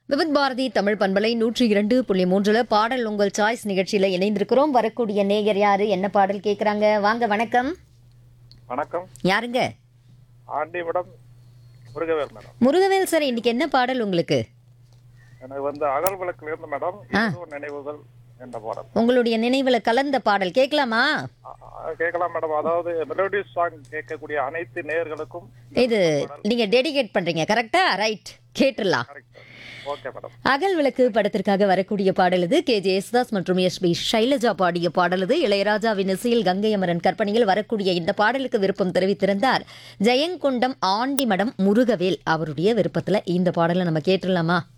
விவித் பாரதி தமிழ் பண்பலை நூற்றி இரண்டு புள்ளி மூன்றுல பாடல் உங்கள் சாய்ஸ் நிகழ்ச்சியில இணைந்திருக்கிறோம் வரக்கூடிய நேயர் யாரு என்ன பாடல் கேக்குறாங்க வாங்க வணக்கம் வணக்கம் யாருங்க ஆண்டி madam Murugavel madam Murugavel sir இன்னைக்கு என்ன பாடல் உங்களுக்கு எனக்கு வந்து அகல் விளக்குல இருந்து மேடம் ஏதோ நினைவுகள் என்ற பாடல் உங்களுடைய நினைவுல கலந்த பாடல் கேட்கலாமா அ- அ- கேட்கலாம் மேடம் அதாவது மெலோடி சாங் கேட்கக்கூடிய அனைத்து நேயர்களுக்கும் இது நீங்க டெடிகேட் பண்றீங்க கரெக்டா ரைட் கேட்டுடலாம் கரெக்ட் ஓகே மேடம் அகல் விளக்கு படத்திற்காக வரக்கூடிய பாடல் இது கே ஜே யேசுதாஸ் மற்றும் எஸ் பி ஷைலஜா பாடிய பாடல் இது இளையராஜாவின் இசையில் கங்கை அமரன் கற்பனையில் வரக்கூடிய இந்த பாடலுக்கு விருப்பம் தெரிவித்திருந்தார் ஜெயங்கொண்டம் ஆண்டிமடம் முருகவேல் அவருடைய விருப்பத்துல இந்த பாடலை நம்ம கேட்டுடலாமா